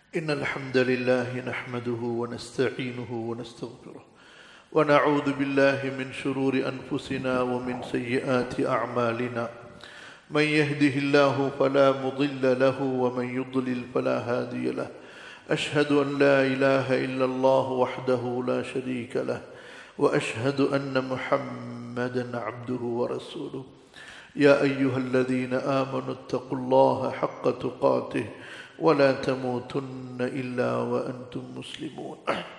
إن الحمد لله نحمده ونستعينه ونستغفره ونعوذ بالله من شرور أنفسنا ومن سيئات أعمالنا من يهده الله فلا مضل له ومن يضلل فلا هادي له أشهد أن لا إله إلا الله وحده لا شريك له وأشهد أن محمدا عبده ورسوله يا أيها الذين آمنوا اتقوا الله حق تقاته ولا تموتن إلا وأنتم مسلمون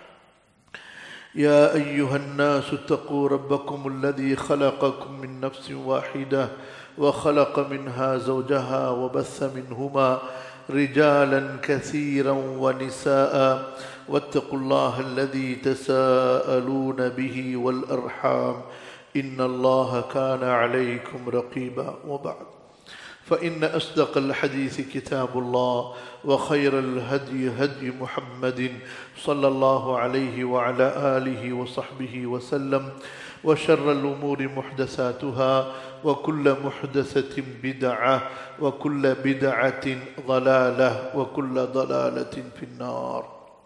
يا أيها الناس اتقوا ربكم الذي خلقكم من نفس واحدة وخلق منها زوجها وبث منهما رجالا كثيرا ونساء واتقوا الله الذي تساءلون به والأرحام إن الله كان عليكم رقيبا وبعد فإن أصدق الحديث كتاب الله وخير الهدي هدي محمد صلى الله عليه وعلى آله وصحبه وسلم وشر الأمور محدثاتها وكل محدثة بدعة وكل بدعة ضلالة وكل ضلالة في النار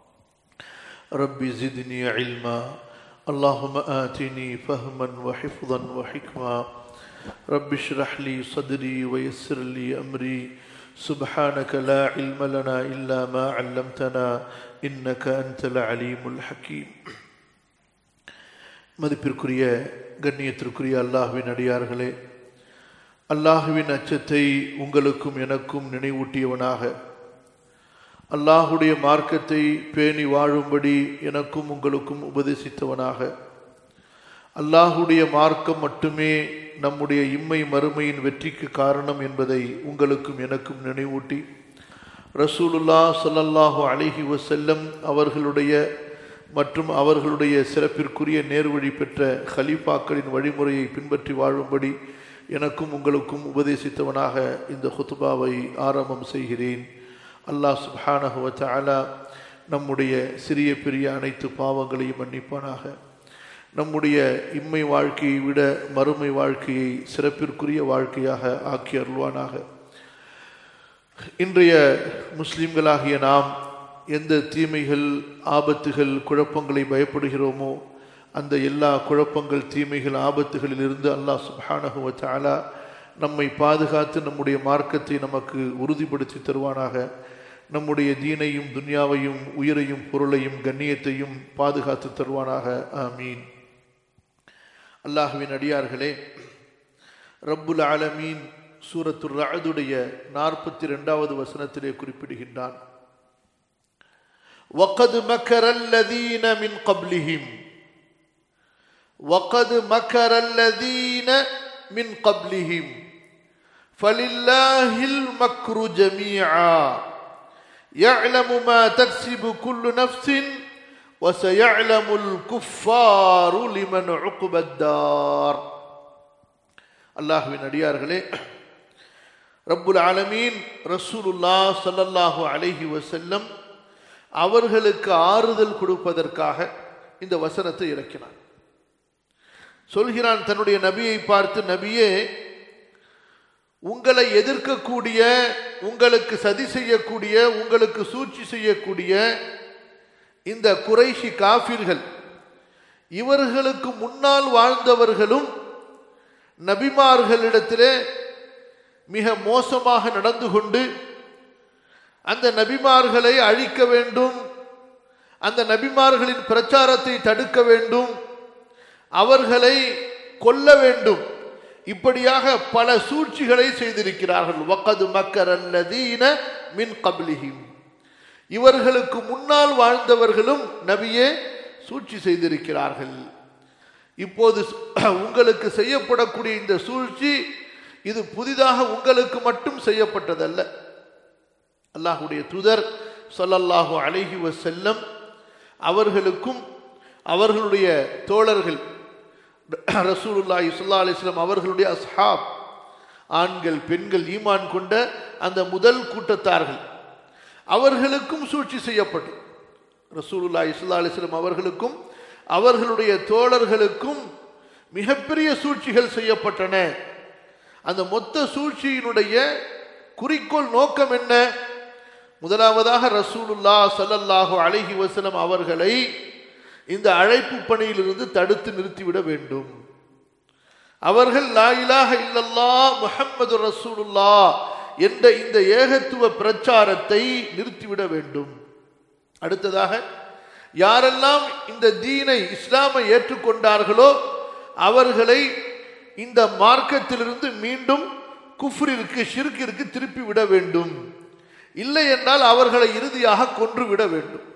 رب زدني علما اللهم آتني فهما وحفظا وحكما رب اشرح لي صدري ويسر لي أمري سبحانك لا علم لنا إلا ما علمتنا إنك أنت العليم الحكيم மதிப்பிற்குரிய கண்ணியத்திற்குரிய அல்லாஹுவின் அடியார்களே அல்லாஹுவின் அச்சத்தை உங்களுக்கும் எனக்கும் நினைவூட்டியவனாக அல்லாஹுடைய மார்க்கத்தை பேணி வாழும்படி எனக்கும் உங்களுக்கும் உபதேசித்தவனாக அல்லாஹுடைய மார்க்கம் மட்டுமே நம்முடைய இம்மை மறுமையின் வெற்றிக்கு காரணம் என்பதை உங்களுக்கும் எனக்கும் நினைவூட்டி ரசூலுல்லா சொல்லல்லாஹு அலிஹி வசல்லம் அவர்களுடைய மற்றும் அவர்களுடைய சிறப்பிற்குரிய நேர்வழி பெற்ற ஹலீஃபாக்களின் வழிமுறையை பின்பற்றி வாழும்படி எனக்கும் உங்களுக்கும் உபதேசித்தவனாக இந்த ஹுத்துபாவை ஆரம்பம் செய்கிறேன் அல்லாஹ் சுப்ஹானஹுவ தாலா நம்முடைய சிறிய பெரிய அனைத்து பாவங்களையும் மன்னிப்பானாக நம்முடைய இம்மை வாழ்க்கையை விட மறுமை வாழ்க்கையை சிறப்பிற்குரிய வாழ்க்கையாக ஆக்கி அருள்வானாக இன்றைய முஸ்லிம்களாகிய நாம் எந்த தீமைகள் ஆபத்துகள் குழப்பங்களை பயப்படுகிறோமோ அந்த எல்லா குழப்பங்கள் தீமைகள் ஆபத்துகளில் இருந்து அல்லாஹ் சுப்ஹானஹுவ தாலா நம்மை பாதுகாத்து நம்முடைய மார்க்கத்தை நமக்கு உறுதிப்படுத்தி தருவானாக நம்முடைய தீனையும் துன்யாவையும் உயிரையும் பொருளையும் கண்ணியத்தையும் பாதுகாத்து தருவானாக ஆமீன் அல்லாஹுவின் அடியார்களே ரப்புல் ஆலமீன் சூரத்து ரஅதுடைய நாற்பத்தி ரெண்டாவது வசனத்திலே குறிப்பிடுகின்றான் وقد مكر الذين من قبلهم وقد مكر الذين من قبلهم فلله المكر جميعا يعلم ما تكسب كل نفس وسيعلم الكفار لمن عقب الدار அல்லாஹுவின் அடியார்களே ரப்புல் ஆலமீன் ரசூலுல்லா சல்லல்லாஹு அலைஹி வசல்லம் அவர்களுக்கு ஆறுதல் கொடுப்பதற்காக இந்த வசனத்தை இறக்கினான் சொல்கிறான் தன்னுடைய நபியை பார்த்து நபியே உங்களை எதிர்க்கக்கூடிய உங்களுக்கு சதி செய்யக்கூடிய உங்களுக்கு சூழ்ச்சி செய்யக்கூடிய இந்த குறைஷி காஃபிர்கள் இவர்களுக்கு முன்னால் வாழ்ந்தவர்களும் நபிமார்களிடத்திலே மிக மோசமாக நடந்து கொண்டு அந்த நபிமார்களை அழிக்க வேண்டும் அந்த நபிமார்களின் பிரச்சாரத்தை தடுக்க வேண்டும் அவர்களை கொல்ல வேண்டும் இப்படியாக பல சூழ்ச்சிகளை செய்திருக்கிறார்கள் வக்கது மக்கர் அல்லதீன மின் கபிலிஹிம் இவர்களுக்கு முன்னால் வாழ்ந்தவர்களும் நபியே சூழ்ச்சி செய்திருக்கிறார்கள் இப்போது உங்களுக்கு செய்யப்படக்கூடிய இந்த சூழ்ச்சி இது புதிதாக உங்களுக்கு மட்டும் செய்யப்பட்டதல்ல அல்லாஹுடைய துதர் சொல்லல்லாஹு அழகி செல்லம் அவர்களுக்கும் அவர்களுடைய தோழர்கள் ரசூலுல்லாஹி சுல்லா அலிஸ்லாம் அவர்களுடைய அஸ்ஹாப் ஆண்கள் பெண்கள் ஈமான் கொண்ட அந்த முதல் கூட்டத்தார்கள் அவர்களுக்கும் சூழ்ச்சி செய்யப்பட்டு ரசூலுல்லா இஸ்லா அலிஸ்லாம் அவர்களுக்கும் அவர்களுடைய தோழர்களுக்கும் மிகப்பெரிய சூழ்ச்சிகள் செய்யப்பட்டன அந்த மொத்த சூழ்ச்சியினுடைய குறிக்கோள் நோக்கம் என்ன முதலாவதாக ரசூலுல்லா ஸல்லல்லாஹு அலைஹி வஸல்லம் அவர்களை இந்த அழைப்பு பணியிலிருந்து தடுத்து நிறுத்திவிட வேண்டும் அவர்கள் லா இலாஹ இல்லல்லா முஹம்மது ரசூலுல்லா என்ற இந்த ஏகத்துவ பிரச்சாரத்தை நிறுத்திவிட வேண்டும் அடுத்ததாக யாரெல்லாம் இந்த தீனை இஸ்லாமை ஏற்றுக்கொண்டார்களோ அவர்களை இந்த மார்க்கத்திலிருந்து மீண்டும் குஃப்ரிற்கு ஷிர்கிற்கு திருப்பி விட வேண்டும் இல்லை என்றால் அவர்களை இறுதியாக கொன்று விட வேண்டும்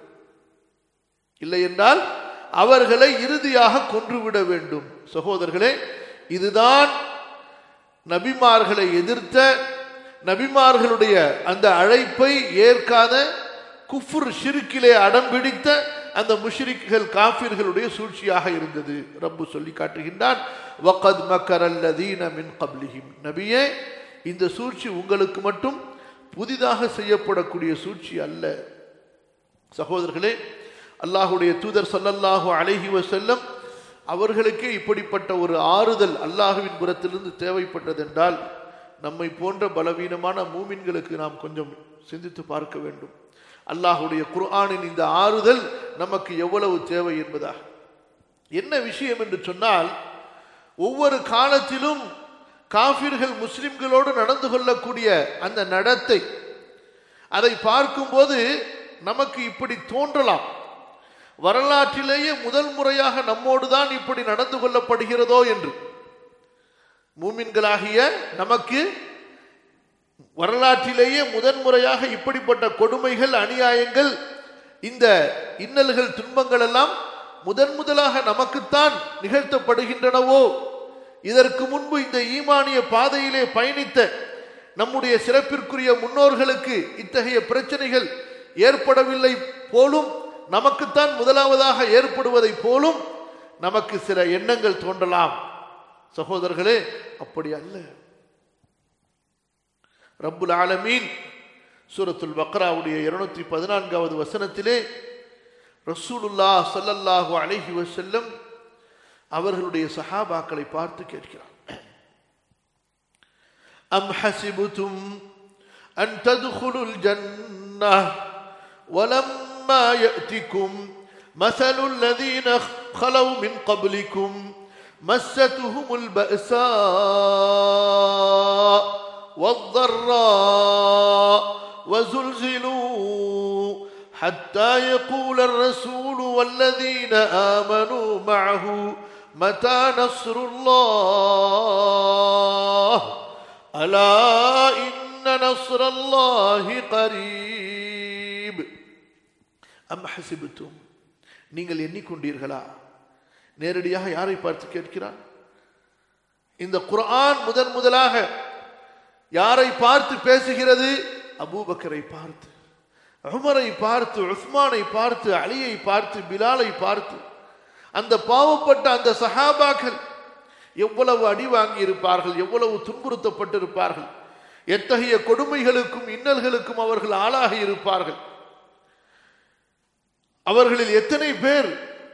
இல்லை என்றால் அவர்களை இறுதியாக கொன்றுவிட வேண்டும் சகோதரர்களே இதுதான் நபிமார்களை எதிர்த்த நபிமார்களுடைய அந்த அழைப்பை ஏற்காத குஃபுர் ஷிருக்கிலே அடம் பிடித்த அந்த முஷ்ரிக்குகள் காஃபிர்களுடைய சூழ்ச்சியாக இருந்தது ரப்பு சொல்லி காட்டுகின்றான் வகத் மக்கரல்லதீன மின் கப்லிஹிம் நபியே இந்த சூழ்ச்சி உங்களுக்கு மட்டும் புதிதாக செய்யப்படக்கூடிய சூழ்ச்சி அல்ல சகோதரர்களே அல்லாஹுடைய தூதர் சல்லல்லாஹு அலைஹி வஸல்லம் அவர்களுக்கே இப்படிப்பட்ட ஒரு ஆறுதல் அல்லாஹுவின் புறத்திலிருந்து தேவைப்பட்டதென்றால் நம்மை போன்ற பலவீனமான மூமின்களுக்கு நாம் கொஞ்சம் சிந்தித்து பார்க்க வேண்டும் அல்லாஹுடைய குர்ஆனின் இந்த ஆறுதல் நமக்கு எவ்வளவு தேவை என்பதாக என்ன விஷயம் என்று சொன்னால் ஒவ்வொரு காலத்திலும் காஃபிர்கள் முஸ்லிம்களோடு நடந்து கொள்ளக்கூடிய அந்த நடத்தை அதை பார்க்கும்போது நமக்கு இப்படி தோன்றலாம் வரலாற்றிலேயே முதல் முறையாக நம்மோடு தான் இப்படி நடந்து கொள்ளப்படுகிறதோ என்று மூமின்களாகிய நமக்கு வரலாற்றிலேயே முதன்முறையாக இப்படிப்பட்ட கொடுமைகள் அநியாயங்கள் இந்த இன்னல்கள் துன்பங்கள் எல்லாம் முதன் முதலாக நமக்குத்தான் நிகழ்த்தப்படுகின்றனவோ இதற்கு முன்பு இந்த ஈமானிய பாதையிலே பயணித்த நம்முடைய சிறப்பிற்குரிய முன்னோர்களுக்கு இத்தகைய பிரச்சனைகள் ஏற்படவில்லை போலும் நமக்குத்தான் முதலாவதாக ஏற்படுவதை போலும் நமக்கு சில எண்ணங்கள் தோன்றலாம் சகோதரர்களே அப்படி அல்ல ரப்புல் ஆலமீன் சூரத்துல் பக்ராவுடைய இருநூத்தி பதினான்காவது வசனத்திலே ரசூலுல்லா ஸல்லல்லாஹு அலைஹி வஸல்லம் அவர்களுடைய சஹாபாக்களை பார்த்து கேட்கிறார் அம் ஹசிபுதும் அன் ததுகுலுல் ஜன்னah ولما يأتكم مثل الذين خلوا من قبلكم مستهم البأساء والضراء وزلزلوا حتى يقول الرسول والذين آمنوا معه متى نصر الله ألا إن نصر الله قريب أم حسبتم நீங்கள் எண்ணிக்கொண்டீர்களா நேரடியாக யாரை பார்த்து கேட்கிறான் இந்த குர்ஆன் முதன் முதலாக யாரை பார்த்து பேசுகிறது அபூபக்கரை பார்த்து உமரை பார்த்து உஸ்மானை பார்த்து அலியை பார்த்து பிலாலை பார்த்து அந்த பாவப்பட்ட அந்த சஹாபாக்கள் எவ்வளவு அடி வாங்கி இருப்பார்கள் எவ்வளவு துன்புறுத்தப்பட்டிருப்பார்கள் எத்தகைய கொடுமைகளுக்கும் இன்னல்களுக்கும் அவர்கள் ஆளாகி இருப்பார்கள் அவர்களில் எத்தனை பேர்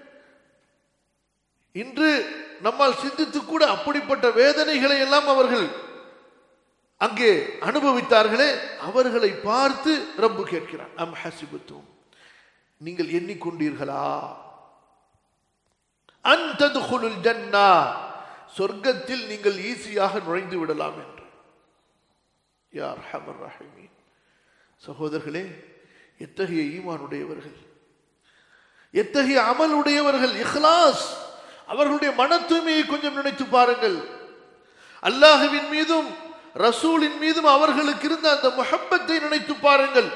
இன்று நம்மால் சிந்தித்து கூட அப்படிப்பட்ட வேதனைகளை எல்லாம் அவர்கள் அங்கே அனுபவித்தார்களே அவர்களை பார்த்து ரப்பு கேட்கிறான் அம் ஹசிபத்தும் நீங்கள் எண்ணிக்கொண்டீர்களா அந்தது ஜன்னா சொர்க்கத்தில் நீங்கள் ஈஸியாக நுழைந்து விடலாம் என்று யார் ஹமர் ரஹீமீன் சகோதரர்களே எத்தகைய ஈமானுடையவர்கள் எத்தகைய அமல் உடையவர்கள் இஹ்லாஸ் அவர்களுடைய மன தூய்மையை கொஞ்சம் நினைத்து பாருங்கள் அல்லாஹுவின் மீதும் ரசூலின் மீதும் அவர்களுக்கு இருந்த அந்த முஹப்பத்தை நினைத்து பாருங்கள்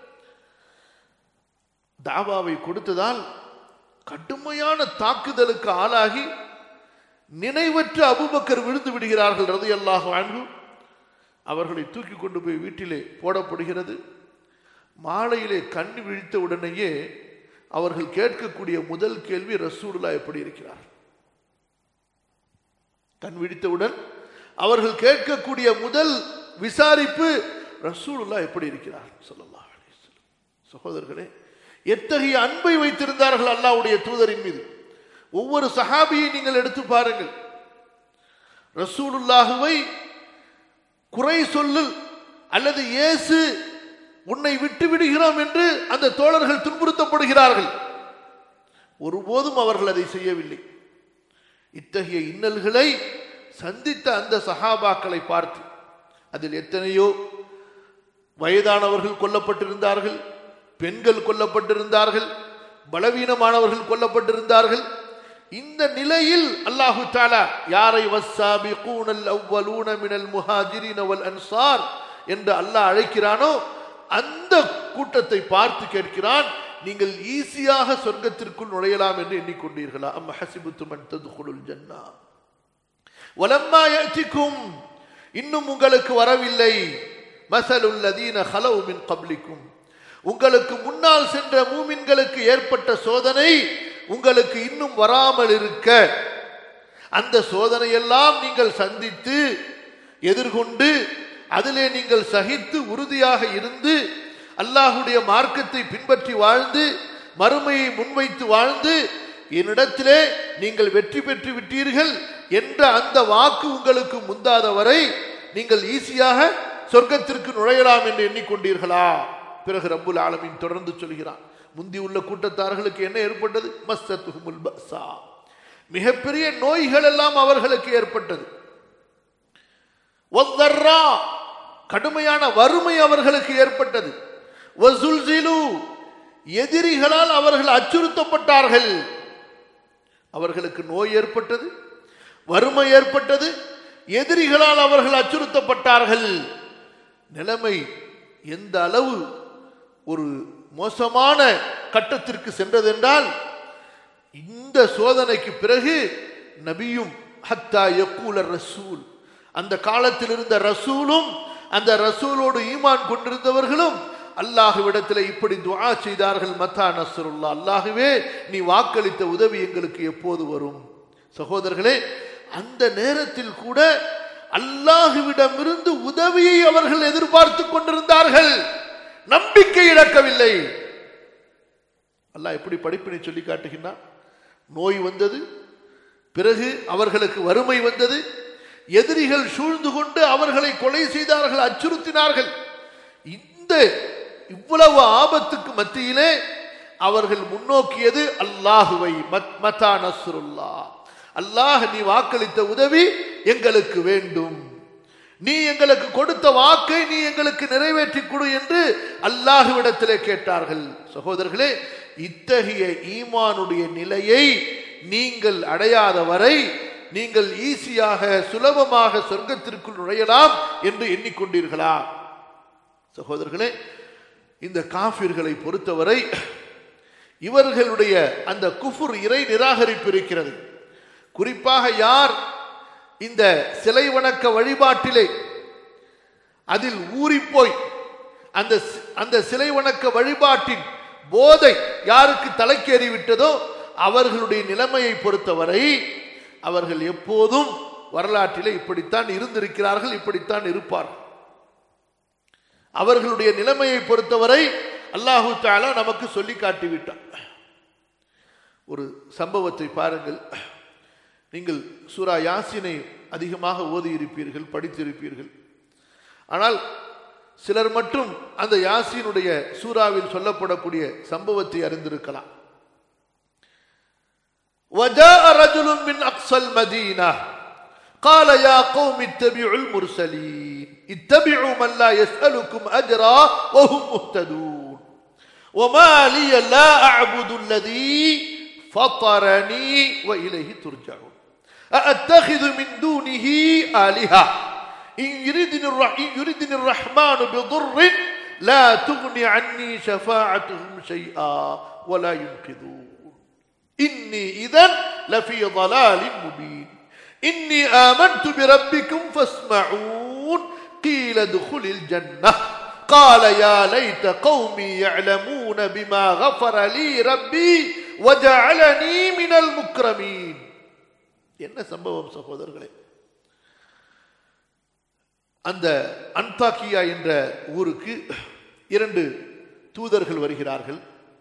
தாவாவை கொடுத்ததால் கடுமையான தாக்குதலுக்கு ஆளாகி நினைவற்ற அபுபக்கர் விழுந்து விடுகிறார்கள் ரது அல்லாஹ் வாழ்வு அவர்களை தூக்கி கொண்டு போய் வீட்டிலே போடப்படுகிறது மாலையிலே கண் விழித்த உடனேயே அவர்கள் கேட்கக்கூடிய முதல் கேள்வி ரசூலுல்லா எப்படி இருக்கிறார் கண் விழித்தவுடன் அவர்கள் கேட்கக்கூடிய முதல் விசாரிப்பு ரசூலுல்லா எப்படி இருக்கிறார் சொல்லலாம் சகோதரர்களே எத்தகைய அன்பை வைத்திருந்தார்கள் அல்லாவுடைய தூதரின் மீது ஒவ்வொரு சஹாபியை நீங்கள் எடுத்து பாருங்கள் ரசூலுல்லாஹுவை குறை சொல்லு அல்லது இயேசு உன்னை விட்டு விடுகிறோம் என்று அந்த தோழர்கள் துன்புறுத்தப்படுகிறார்கள் ஒருபோதும் அவர்கள் அதை செய்யவில்லை இத்தகைய இன்னல்களை சந்தித்த அந்த சஹாபாக்களை பார்த்து அதில் எத்தனையோ வயதானவர்கள் கொல்லப்பட்டிருந்தார்கள் பெண்கள் கொல்லப்பட்டிருந்தார்கள் பலவீனமானவர்கள் கொல்லப்பட்டிருந்தார்கள் இந்த நிலையில் அல்லாஹு தாலா யாரை வஸ்ஸாபிகூனல் அவ்வலூன மினல் முஹாஜிரின வல் அன்சார் என்று அல்லாஹ் அழைக்கிறானோ அந்த கூட்டத்தை பார்த்து கேட்கிறான் நீங்கள் ஈஸியாக சொர்க்கத்திற்குள் நுழையலாம் என்று எண்ணிக்கொண்டீர்களா அம்ம ஹசிபுத்துமன் ததுகுலுல் ஜன்னா வலம்மா யஅதிக்கும் இன்னும் உங்களுக்கு வரவில்லை மசலுல்லதீன ஹலவு மின் கப்லிக்கும் உங்களுக்கு முன்னால் சென்ற மூமின்களுக்கு ஏற்பட்ட சோதனை உங்களுக்கு இன்னும் வராமல் இருக்க அந்த சோதனையெல்லாம் நீங்கள் சந்தித்து எதிர்கொண்டு அதிலே நீங்கள் சகித்து உறுதியாக இருந்து அல்லாஹுடைய மார்க்கத்தை பின்பற்றி வாழ்ந்து மறுமையை முன்வைத்து வாழ்ந்து என்னிடத்திலே நீங்கள் வெற்றி பெற்று விட்டீர்கள் என்ற அந்த வாக்கு உங்களுக்கு முந்தாத வரை நீங்கள் ஈஸியாக சொர்க்கத்திற்கு நுழையலாம் என்று எண்ணிக்கொண்டீர்களா பிறகு ரப்புல் ஆலமீன் தொடர்ந்து சொல்கிறான் முந்தி உள்ள கூட்டத்தார்களுக்கு என்ன ஏற்பட்டது மஸ்தத்துஹுமுல் பஸா மிகப்பெரிய நோய்கள் எல்லாம் அவர்களுக்கு ஏற்பட்டது வத்தர்ரா கடுமையான வறுமை அவர்களுக்கு ஏற்பட்டது வசுல்சிலு எதிரிகளால் அவர்கள் அச்சுறுத்தப்பட்டார்கள் அவர்களுக்கு நோய் ஏற்பட்டது வறுமை ஏற்பட்டது எதிரிகளால் அவர்கள் அச்சுறுத்தப்பட்டார்கள் நிலைமை எந்த அளவு ஒரு மோசமான கட்டத்திற்கு சென்றதென்றால் இந்த சோதனைக்கு பிறகு நபியும் ஹத்தா யக்கூல ரசூல் அந்த காலத்தில் இருந்த ரசூலும் அந்த ரசூலோடு ஈமான் கொண்டிருந்தவர்களும் அல்லாஹுவிடத்தில் இப்படி துஆ செய்தார்கள் மத்தா நஸ்ருல்லா அல்லாஹுவே நீ வாக்களித்த உதவி எங்களுக்கு எப்போது வரும் சகோதரர்களே அந்த நேரத்தில் கூட அல்லாஹுவிடமிருந்து உதவியை அவர்கள் எதிர்பார்த்து கொண்டிருந்தார்கள் நம்பிக்கை இழக்கவில்லை அல்லாஹ் எப்படி படிப்பினை சொல்லி காட்டுகின்றான் நோய் வந்தது பிறகு அவர்களுக்கு வறுமை வந்தது எதிரிகள் சூழ்ந்து கொண்டு அவர்களை கொலை செய்தார்கள் அச்சுறுத்தினார்கள் இந்த இவ்வளவு ஆபத்துக்கு மத்தியிலே அவர்கள் முன்னோக்கியது அல்லாஹுவை மத்தா நஸ்ருல்லா அல்லாஹ் நீ வாக்களித்த உதவி எங்களுக்கு வேண்டும் நீ எங்களுக்கு கொடுத்த வாக்கை நீ எங்களுக்கு நிறைவேற்றி கொடு என்று அல்லாஹுவிடத்திலே கேட்டார்கள் சகோதரர்களே இத்தகைய ஈமானுடைய நிலையை நீங்கள் அடையாத வரை நீங்கள் ஈஸியாக சுலபமாக சொர்க்கத்திற்குள் நுழையலாம் என்று எண்ணிக்கொண்டீர்களா சகோதரர்களே இந்த காஃபிர்களை பொறுத்தவரை இவர்களுடைய அந்த குஃபுர் இறை நிராகரிப்பு இருக்கிறது குறிப்பாக யார் இந்த சிலை வணக்க வழிபாட்டிலே அதில் ஊறிப்போய் அந்த அந்த சிலை வணக்க வழிபாட்டின் போதை யாருக்கு தலைக்கேறி விட்டதோ அவர்களுடைய நிலைமையை பொறுத்தவரை அவர்கள் எப்போதும் வரலாற்றிலே இப்படித்தான் இருந்திருக்கிறார்கள் இப்படித்தான் இருப்பார்கள் அவர்களுடைய நிலைமையை பொறுத்தவரை அல்லாஹு தாலா நமக்கு சொல்லி காட்டிவிட்டான் ஒரு சம்பவத்தை பாருங்கள் நீங்கள் சூரா யாசினை அதிகமாக ஓதி இருப்பீர்கள் படித்திருப்பீர்கள் ஆனால் சிலர் மட்டும் அந்த யாசினுடைய சூறாவில் சொல்லப்படக்கூடிய சம்பவத்தை அறிந்திருக்கலாம் وجاء رجل من أقصى المدينة قال يا قوم اتبعوا المرسلين اتبعوا من لا يسألكم أجرا وهم مهتدون وما لي لا أعبد الذي فطرني وإليه ترجعون أأتخذ من دونه آلهة إن يردني, إن يردني الرحمن بضر لا تغني عني شفاعتهم شيئا ولا ينقذون إني إذا لفي ضلال مبين إني آمنت بربكم فاسمعون قيل ادخل الجنة قال يا ليت قومي يعلمون بما غفر لي ربي وجعلني من المكرمين என்ன சம்பவம் சகோதரர்களே அந்த அன்தாக்கியா என்ற ஊருக்கு இரண்டு தூதர்கள் வருகிறார்கள்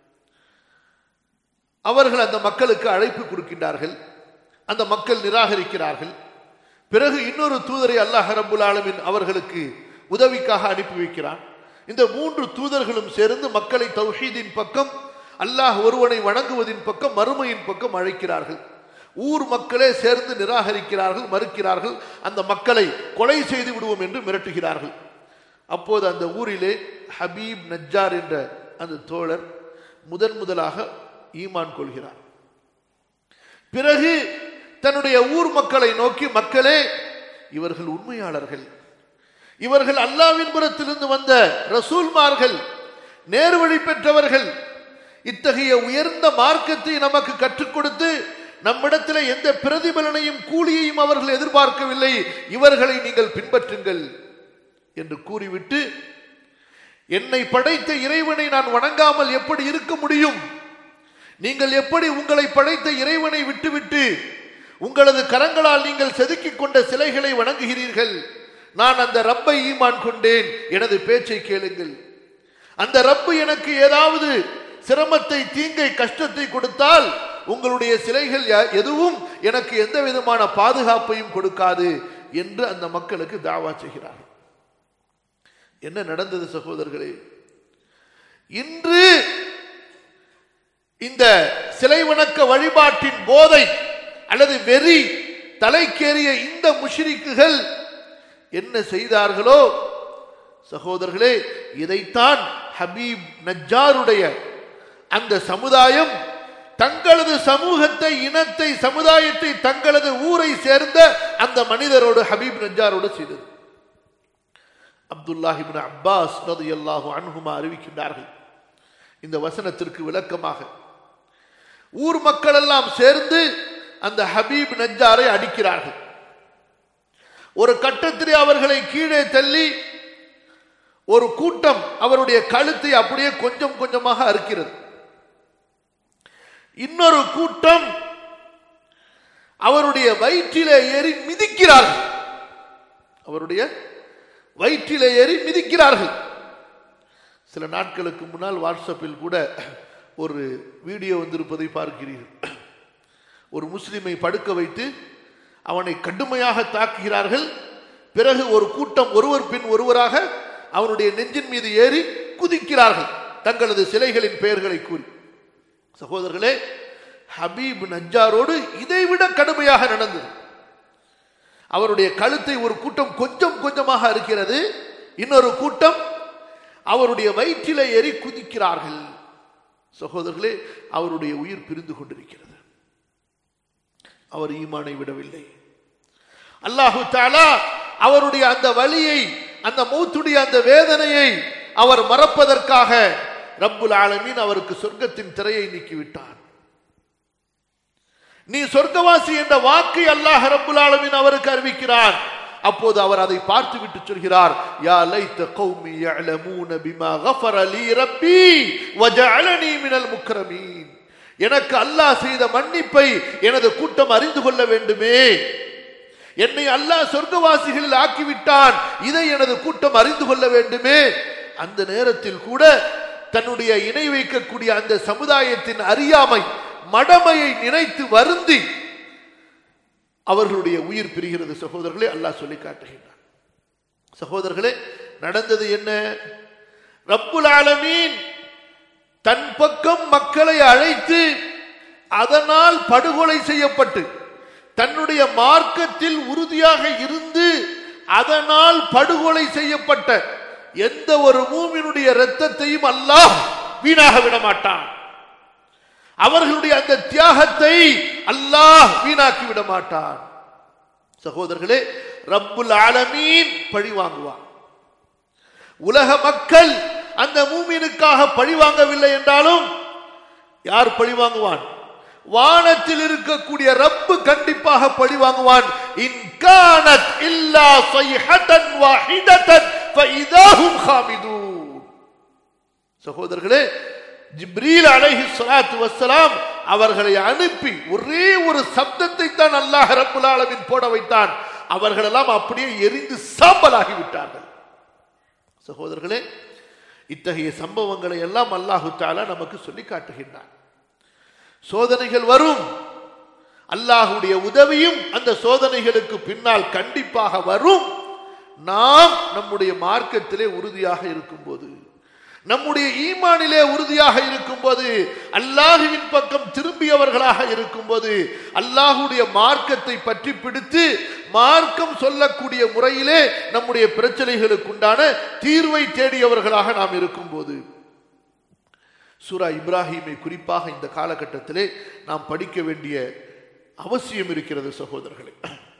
அவர்கள் அந்த மக்களுக்கு அழைப்பு கொடுக்கின்றார்கள் அந்த மக்கள் நிராகரிக்கிறார்கள் பிறகு இன்னொரு தூதரை அல்லாஹ் ரபுல் ஆலமின் அவர்களுக்கு உதவிக்காக அனுப்பி வைக்கிறான் இந்த மூன்று தூதர்களும் சேர்ந்து மக்களை தௌஹீதின் பக்கம் அல்லாஹ் ஒருவனை வணங்குவதின் பக்கம் மறுமையின் பக்கம் அழைக்கிறார்கள் ஊர் மக்களே சேர்ந்து நிராகரிக்கிறார்கள் மறுக்கிறார்கள் அந்த மக்களை கொலை செய்து விடுவோம் என்று மிரட்டுகிறார்கள் அப்போது அந்த ஊரிலே ஹபீப் நஜ்ஜார் என்ற அந்த தோழர் முதன் முதலாக ஈமான் கொள்கிறார் பிறகு தன்னுடைய ஊர் மக்களை நோக்கி மக்களே இவர்கள் உண்மையாளர்கள் இவர்கள் அல்லாவின் புறத்திலிருந்து வந்த ரசூல்மார்கள் நேர்வழி பெற்றவர்கள் இத்தகைய உயர்ந்த மார்க்கத்தை நமக்கு கற்றுக் கொடுத்து நம்மிடத்தில் எந்த பிரதிபலனையும் கூலியையும் அவர்கள் எதிர்பார்க்கவில்லை இவர்களை நீங்கள் பின்பற்றுங்கள் என்று கூறிவிட்டு என்னை படைத்த இறைவனை நான் வணங்காமல் எப்படி இருக்க முடியும் நீங்கள் எப்படி உங்களை படைத்த இறைவனை விட்டுவிட்டு உங்களது கரங்களால் நீங்கள் செதுக்கிக் கொண்ட சிலைகளை வணங்குகிறீர்கள் நான் அந்த ரப்பை ஈமான் கொண்டேன் எனது பேச்சை கேளுங்கள் அந்த ரப்பு எனக்கு ஏதாவது சிரமத்தை தீங்கை கஷ்டத்தை கொடுத்தால் உங்களுடைய சிலைகள் யா- எதுவும் எனக்கு எந்த விதமான பாதுகாப்பையும் கொடுக்காது என்று அந்த மக்களுக்கு தாவா செய்கிறார் என்ன நடந்தது சகோதரர்களே இன்று இந்த சிலை வணக்க வழிபாட்டின் போதை அல்லது வெறி தலைக்கேறிய இந்த முஷ்ரிக்குகள் என்ன செய்தார்களோ சகோதரர்களே இதைத்தான் ஹபீப் நஜ்ஜாருடைய அந்த சமுதாயம் தங்களது சமூகத்தை இனத்தை சமுதாயத்தை தங்களது ஊரை சேர்ந்த அந்த மனிதரோடு ஹபீப் நஜ்ஜாரோடு செய்தது அப்துல்லாஹிபின் அப்பாஸ் ரலியல்லாஹு அன்ஹுமா அறிவிக்கின்றார்கள் இந்த வசனத்திற்கு விளக்கமாக ஊர் மக்கள் எல்லாம் சேர்ந்து அந்த ஹபீப் நஜ்ஜாரை அடிக்கிறார்கள் ஒரு கட்டத்திலே அவர்களை கீழே தள்ளி ஒரு கூட்டம் அவருடைய கழுத்தை அப்படியே கொஞ்சம் கொஞ்சமாக அறுக்கிறது இன்னொரு கூட்டம் அவருடைய வயிற்றிலே ஏறி மிதிக்கிறார்கள் அவருடைய வயிற்றிலே ஏறி மிதிக்கிறார்கள் சில நாட்களுக்கு முன்னால் வாட்ஸ்அப்பில் கூட ஒரு வீடியோ வந்திருப்பதை பார்க்கிறீர்கள் ஒரு முஸ்லிமை படுக்க வைத்து அவனை கடுமையாக தாக்குகிறார்கள் பிறகு ஒரு கூட்டம் ஒருவர் பின் ஒருவராக அவனுடைய நெஞ்சின் மீது ஏறி குதிக்கிறார்கள் தங்களது சிலைகளின் பெயர்களை கூறி சகோதரர்களே ஹபீப் நஜ்ஜாரோடு இதைவிட கடுமையாக நடந்தது அவருடைய கழுத்தை ஒரு கூட்டம் கொஞ்சம் கொஞ்சமாக அறுக்கிறது இன்னொரு கூட்டம் அவருடைய வயிற்றிலே ஏறி குதிக்கிறார்கள் சகோதரர்களே அவருடைய உயிர் பிரிந்து கொண்டிருக்கிறது அவர் ஈமானை விடவில்லை அல்லாஹு தாலா அவருடைய அந்த வலியை அந்த மூத்துடைய அந்த வேதனையை அவர் மறப்பதற்காக ரப்புல் ஆலமீன் அவருக்கு சொர்க்கத்தின் திரையை நீக்கிவிட்டார் நீ சொர்க்கவாசி என்ற வாக்கை அல்லாஹ் ரப்புல் ஆலமீன் அவருக்கு அறிவிக்கிறார் அப்போது அவர் அதை பார்த்து விட்டு சொல்கிறார் யா லைத்த கௌமி யஅலமூன பிமா கஃபர லீ ரப்பி வஜஅலனி மினல் முக்ரமீன் எனக்கு அல்லாஹ் செய்த மன்னிப்பை எனது கூட்டம் அறிந்து கொள்ள வேண்டுமே என்னை அல்லாஹ் சொர்க்கவாசிகளில் ஆக்கிவிட்டான் இதை எனது கூட்டம் அறிந்து கொள்ள வேண்டுமே அந்த நேரத்தில் கூட தன்னுடைய இணை வைக்கக்கூடிய அந்த சமுதாயத்தின் அறியாமை மடமையை நினைத்து வருந்தி அவர்களுடைய உயிர் பிரிகிறது சகோதரர்களே அல்லாஹ் சொல்லி காட்டுகின்றான் சகோதரர்களே நடந்தது என்ன ரப்புல் ஆலமீன் தன் பக்கம் மக்களை அழைத்து அதனால் படுகொலை செய்யப்பட்டு தன்னுடைய மார்க்கத்தில் உறுதியாக இருந்து அதனால் படுகொலை செய்யப்பட்ட எந்த ஒரு மூமினுடைய இரத்தத்தையும் அல்லாஹ் வீணாக விட மாட்டான் அவர்களுடைய அந்த தியாகத்தை அல்லாஹ் வீணாக்கி விட மாட்டான் சகோதரர்களே ரப்புல் ஆலமீன் பழி வாங்குவான் உலக மக்கள் அந்த மூமினுக்காக பழி வாங்கவில்லை என்றாலும் யார் பழி வாங்குவான் வானத்தில் இருக்கக்கூடிய ரப்பு கண்டிப்பாக பழி வாங்குவான் இன் கானத் இல்லா ஸைஹதன் வாஹிததன் ஃபஇதாஹும் ஹாமிதூன் சகோதரர்களே ஜிப்ரீல் அலைஹி ஸலாத்து வஸ்ஸலாம் அவர்களை அனுப்பி ஒரே ஒரு சப்தத்தை தான் அல்லாஹ் ரப்புல் ஆலமீன் போட வைத்தான் அவர்களெல்லாம் அப்படியே எரிந்து சாம்பலாகி விட்டார்கள் சகோதரர்களே இத்தகைய சம்பவங்களை எல்லாம் அல்லாஹு தாலா நமக்கு சொல்லி காட்டுகின்றான் சோதனைகள் வரும் அல்லாஹுடைய உதவியும் அந்த சோதனைகளுக்கு பின்னால் கண்டிப்பாக வரும் நாம் நம்முடைய மார்க்கத்திலே உறுதியாக இருக்கும்போது நம்முடைய ஈமானிலே உறுதியாக இருக்கும்போது அல்லாஹுவின் பக்கம் திரும்பியவர்களாக இருக்கும்போது அல்லாஹுடைய மார்க்கத்தை பற்றி பிடித்து மார்க்கம் சொல்லக்கூடிய முறையிலே நம்முடைய பிரச்சனைகளுக்குண்டான தீர்வை தேடியவர்களாக நாம் இருக்கும்போது சூரா இப்ராஹிமை குறிப்பாக இந்த காலகட்டத்திலே நாம் படிக்க வேண்டிய அவசியம் இருக்கிறது சகோதரர்களே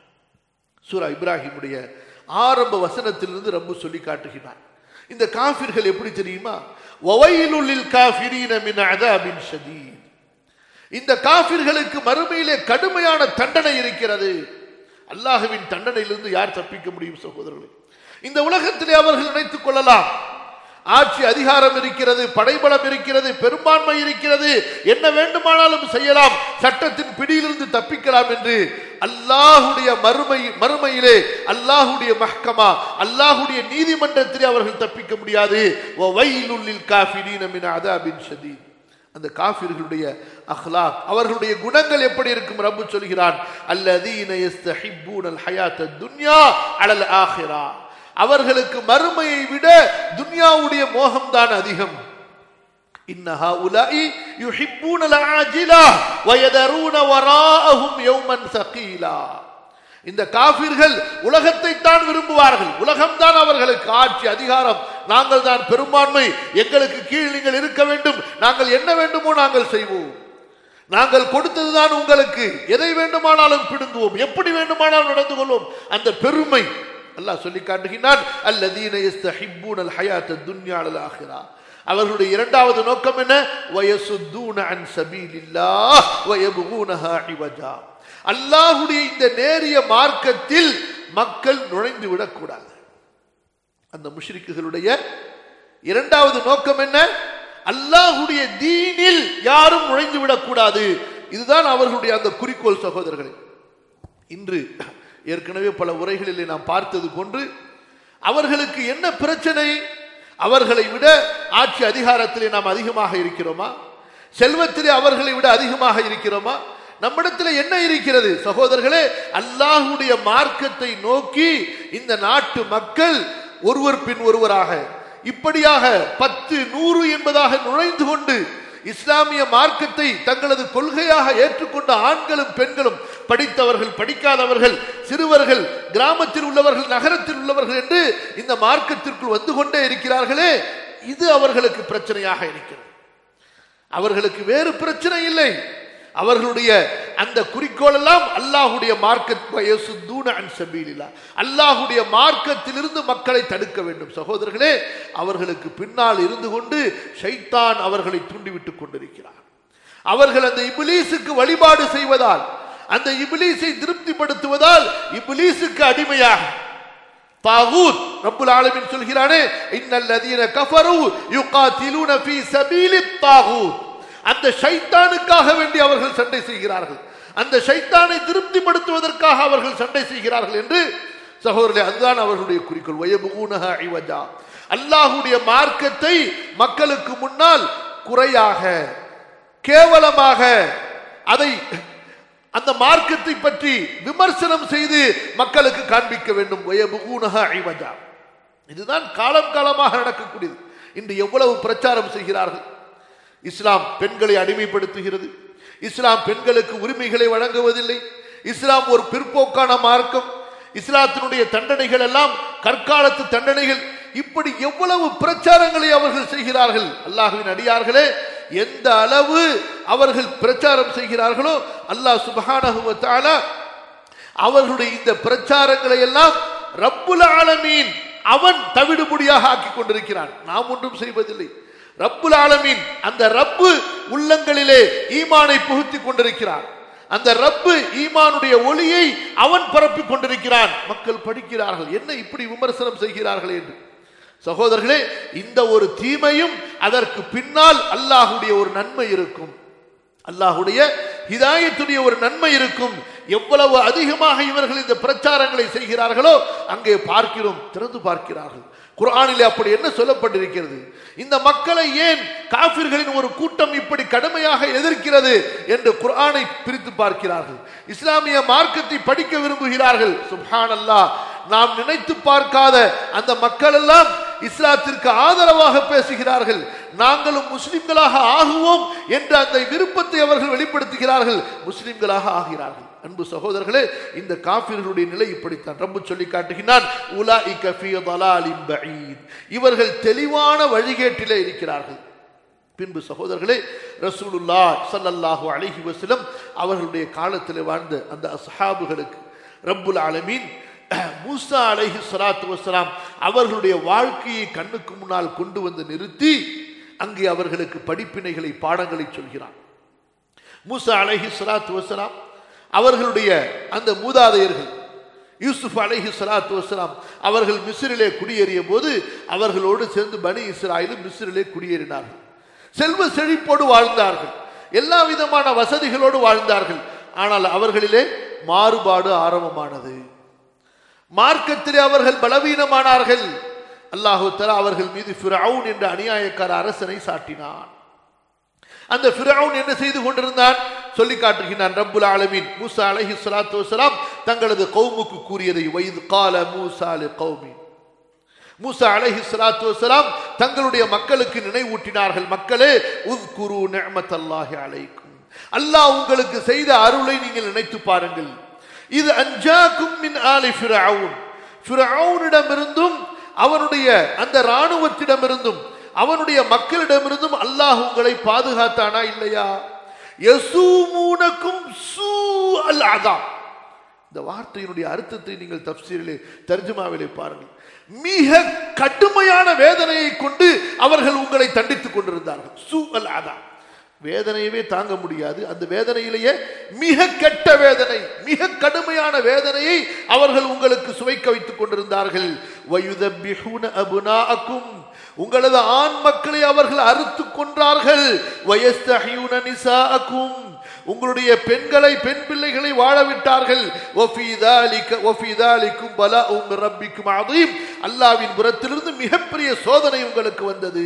சூரா இப்ராஹிமுடைய ஆரம்ப வசனத்திலிருந்து ரப்பு சொல்லி காட்டுகிறார் இந்த காஃபிர்கள் எப்படி தெரியுமா ஒவையிலுள்ளில் காஃபிரீன மின் அதாபின் ஷதீத் இந்த காஃபிர்களுக்கு மறுமையிலே கடுமையான தண்டனை இருக்கிறது அல்லாஹுவின் தண்டனையிலிருந்து யார் தப்பிக்க முடியும் சகோதரர்களே இந்த உலகத்திலே அவர்கள் நினைத்துக் கொள்ளலாம் ஆட்சி அதிகாரம் இருக்கிறது படைபலம் இருக்கிறது பெரும்பான்மை இருக்கிறது என்ன வேண்டுமானாலும் செய்யலாம் சட்டத்தின் பிடியிலிருந்து தப்பிக்கலாம் என்று அல்லாஹுடைய மறுமை மறுமையிலே அல்லாஹுடைய மஹ்கமா அல்லாஹுடைய நீதிமன்றத்திலே அவர்கள் தப்பிக்க முடியாது வயலுள்ளில் காஃபிரீன மின் அதாபின் ஷதீத் அந்த காஃபிர்களுடைய அஹ்லாக் அவர்களுடைய குணங்கள் எப்படி இருக்கும் ரப்பு சொல்கிறான் அல்லதீன யஸ்தஹிப்பூனல் ஹயாத்த துன்யா அலல் ஆஹிரா அவர்களுக்கு மறுமையை விட துன்யாவுடைய மோகம்தான் அதிகம் இன்னஹா உலாஇ யுஹிப்பூன அல்-ஆஜிலா வயதரூன வராஅஹும் யௌமன் ஸகீலா இந்த காபிர்கள் உலகத்தை தான் விரும்புவார்கள் உலகம்தான் அவர்களுக்கு ஆட்சி அதிகாரம் நாங்கள் தான் பெரும்பான்மை எங்களுக்கு கீழ் நீங்கள் இருக்க வேண்டும் நாங்கள் என்ன வேண்டுமோ நாங்கள் செய்வோம் நாங்கள் கொடுத்ததுதான் உங்களுக்கு எதை வேண்டுமானாலும் பிடுங்குவோம் எப்படி வேண்டுமானாலும் நடந்து கொள்வோம் அந்த பெருமை அல்லாஹ் சொல்லி காட்டுகிறான் அல்லதீன யஸ்தஹிப்பூனல் ஹயாத்த துன்யா அலல் ஆஹிரா அவர்களுடைய இரண்டாவது நோக்கம் என்ன வயசுத்தூன அன் சபீலில்லாஹ் வயபுகூனஹா இவஜா அல்லாஹுடைய இந்த நேரிய மார்க்கத்தில் மக்கள் நுழைந்து விடக்கூடாது அந்த முஷ்ரிக்குகளுடைய இரண்டாவது நோக்கம் என்ன அல்லாஹுடைய தீனில் யாரும் நுழைந்து விடக்கூடாது இதுதான் அவர்களுடைய அந்த குறிக்கோள் சகோதரர்களே இன்று ஏற்கனவே பல உரைகளிலே நாம் பார்த்தது போன்று அவர்களுக்கு என்ன பிரச்சனை அவர்களை விட ஆட்சி அதிகாரத்திலே நாம் அதிகமாக இருக்கிறோமா செல்வத்திலே அவர்களை விட அதிகமாக இருக்கிறோமா நம்மிடத்தில் என்ன இருக்கிறது சகோதரர்களே அல்லாஹுடைய மார்க்கத்தை நோக்கி இந்த நாட்டு மக்கள் ஒருவர் பின் ஒருவராக இப்படியாக பத்து நூறு என்பதாக நுழைந்து கொண்டு இஸ்லாமிய மார்க்கத்தை தங்களது கொள்கையாக ஏற்றுக்கொண்ட ஆண்களும் பெண்களும் படித்தவர்கள் படிக்காதவர்கள் சிறுவர்கள் கிராமத்தில் உள்ளவர்கள் நகரத்தில் உள்ளவர்கள் என்று இந்த மார்க்கத்திற்குள் வந்து கொண்டே இருக்கிறார்களே இது அவர்களுக்கு பிரச்சனையாக இருக்கிறது அவர்களுக்கு வேறு பிரச்சனை இல்லை அவர்களுடைய அந்த குறிக்கோள் எல்லாம் அல்லாஹுடைய மார்க்கத் அல்லாஹுடைய மார்க்கத்திலிருந்து மக்களை தடுக்க வேண்டும் சகோதரர்களே அவர்களுக்கு பின்னால் இருந்து கொண்டு ஷைத்தான் அவர்களை தூண்டிவிட்டுக் கொண்டிருக்கிறார் அவர்கள் அந்த இபிலீசுக்கு வழிபாடு செய்வதால் அந்த இபிலீஸை திருப்திப்படுத்துவதால் இபிலீசுக்கு அடிமையாக தாகூத் ரப்புல் ஆலமின் சொல்கிறானே இன்னல்லதீன கஃபரு யுகாத்திலூன ஃபீ சபீலித் தாகூத் அந்த ஷைத்தானுக்காக வேண்டி அவர்கள் சண்டை செய்கிறார்கள் அந்த ஷைத்தானை திருப்திப்படுத்துவதற்காக அவர்கள் சண்டை செய்கிறார்கள் என்று சகோதரர்களே அதுதான் அவர்களுடைய குறிக்கோள் வயபுகுனஹ ஐவஜா அல்லாஹுடைய மார்க்கத்தை மக்களுக்கு முன்னால் குறையாக கேவலமாக அதை அந்த மார்க்கத்தை பற்றி விமர்சனம் செய்து மக்களுக்கு காண்பிக்க வேண்டும் வயபுகுனஹ ஐவஜா இதுதான் காலம் காலமாக நடக்கக்கூடியது இன்று எவ்வளவு பிரச்சாரம் செய்கிறார்கள் இஸ்லாம் பெண்களை அடிமைப்படுத்துகிறது இஸ்லாம் பெண்களுக்கு உரிமைகளை வழங்குவதில்லை இஸ்லாம் ஒரு பிற்போக்கான மார்க்கம் இஸ்லாத்தினுடைய தண்டனைகள் எல்லாம் கற்காலத்து தண்டனைகள் இப்படி எவ்வளவு பிரச்சாரங்களை அவர்கள் செய்கிறார்கள் அல்லாஹுவின் அடியார்களே எந்த அளவு அவர்கள் பிரச்சாரம் செய்கிறார்களோ அல்லாஹ் சுபஹானஹுவத்தால அவர்களுடைய இந்த பிரச்சாரங்களை எல்லாம் ரப்புல் ஆலமீன் அவன் தவிடுபடியாக ஆக்கி கொண்டிருக்கிறான் நாம் ஒன்றும் செய்வதில்லை ரப்புல் ஆலமீன் அந்த ரப்பு உள்ளங்களிலே ஈமானை புகுத்தி கொண்டிருக்கிறான் அந்த ரப்பு ஈமானுடைய ஒளியை அவன் பரப்பி கொண்டிருக்கிறான் மக்கள் படிக்கிறார்கள் என்ன இப்படி விமர்சனம் செய்கிறார்கள் என்று சகோதரர்களே இந்த ஒரு தீமையும் அதற்கு பின்னால் அல்லாஹுடைய ஒரு நன்மை இருக்கும் அல்லாஹுடைய ஹிதாயத்துடைய ஒரு நன்மை இருக்கும் எவ்வளவு அதிகமாக இவர்கள் இந்த பிரச்சாரங்களை செய்கிறார்களோ அங்கே பார்க்கிறோம் திறந்து பார்க்கிறார்கள் குர்ஆனிலே அப்படி என்ன சொல்லப்பட்டிருக்கிறது இந்த மக்களை ஏன் காபிர்களின் ஒரு கூட்டம் இப்படி கடுமையாக எதிர்க்கிறது என்று குர்ஆனை பிரித்து பார்க்கிறார்கள் இஸ்லாமிய மார்க்கத்தை படிக்க விரும்புகிறார்கள் சுப்ஹான் அல்லாஹ் நாம் நினைத்து பார்க்காத அந்த மக்கள் எல்லாம் இஸ்லாத்திற்கு ஆதரவாக பேசுகிறார்கள் நாங்களும் முஸ்லிம்களாக ஆகுவோம் என்ற அந்த விருப்பத்தை அவர்கள் வெளிப்படுத்துகிறார்கள் முஸ்லிம்களாக ஆகிறார்கள் அன்பு சகோதரர்களே இந்த காபிர்களுடைய நிலை இப்படித்தான் ரப்பு சொல்லி காட்டுகிறான் உலாஇக ஃபீ ضلالٍ بعيد இவர்கள் தெளிவான வழிகேட்டிலே இருக்கிறார்கள் பின்பு சகோதரர்களே ரசூலுல்லா ஸல்லல்லாஹு அலைஹி வஸல்லம் அவர்களுடைய காலத்தில் வாழ்ந்த அந்த அஸ்ஹாபுகளுக்கு ரப்புல் ஆலமீன் மூசா அலைஹி ஸலாத்து வஸலாம் அவர்களுடைய வாழ்க்கையை கண்ணுக்கு முன்னால் கொண்டு வந்து நிறுத்தி அங்கே அவர்களுக்கு படிப்பினைகளை பாடங்களை சொல்கிறான் மூசா அலைஹி ஸலாத்து வஸலாம் அவர்களுடைய அந்த மூதாதையர்கள் யூசுப் அலைஹி ஸலாத்து வஸலாம் அவர்கள் மிஸ்ரிலே குடியேறிய போது அவர்களோடு சேர்ந்து பனி இஸ்ராயலும் மிஸ்ரிலே குடியேறினார்கள் செல்வ செழிப்போடு வாழ்ந்தார்கள் எல்லா விதமான வசதிகளோடு வாழ்ந்தார்கள் ஆனால் அவர்களிலே மாறுபாடு ஆரம்பமானது மார்க்கத்திலே அவர்கள் பலவீனமானார்கள் அல்லாஹு தலா அவர்கள் மீது ஃபிரவுன் என்ற அநியாயக்கார அரசனை சாட்டினான் அந்த ஃபிரவுன் என்ன செய்து கொண்டிருந்தான் சொல்லி காட்டுகிறான் ரப்புல் ஆலமீன் மூசா அலைஹி ஸலாத்து வஸலாம் தங்களது கௌமுக்கு கூறியதை வைது கால மூசா லி கௌமி மூசா அலைஹி ஸலாத்து வஸலாம் தங்களுடைய மக்களுக்கு நினைவூட்டினார்கள் மக்களே உஸ்குரு நிஅமத்தல்லாஹி அலைக்கும் அல்லாஹ் உங்களுக்கு செய்த அருளை நீங்கள் நினைத்து பாருங்கள் இது அஞ்சாக்கும் மின் ஆலி ஃபிரவுன் ஃபிரவுனிடமிருந்தும் அவனுடைய அந்த இராணுவத்திடமிருந்தும் அவனுடைய மக்களிடமிருந்தும் அல்லாஹ் உங்களை பாதுகாத்தானா இல்லையா யசூமூனக்கும் சூ அல் அதாம் இந்த வார்த்தையினுடைய அர்த்தத்தை நீங்கள் தப்சீரிலே தர்ஜுமாவிலே பாருங்கள் மிக கடுமையான வேதனையை கொண்டு அவர்கள் உங்களை தண்டித்துக் கொண்டிருந்தார்கள் சூ அல் அதாம் வேதனையவே தாங்க முடியாது அந்த வேதனையிலேயே மிக கெட்ட வேதனை மிக கடுமையான வேதனையை அவர்கள் உங்களுக்கு சுவைக்க வைத்துக் கொண்டிருந்தார்கள் வயுதபிஹூன அபுனாஅக்கும் உங்களது ஆண் மக்களை அவர்கள் அறுத்து கொன்றார்கள் வயஸ்தஹியூன நிசாஅக்கும் உங்களுடைய பெண்களை பெண் பிள்ளைகளை வாழ விட்டார்கள் ஒஃபி தாலிக ஒஃபி தாலிக்கும் பலாஉம் மின் ரப்பிக்கும் அதீம் அல்லாஹ்வின் புறத்திலிருந்து மிகப்பெரிய சோதனை உங்களுக்கு வந்தது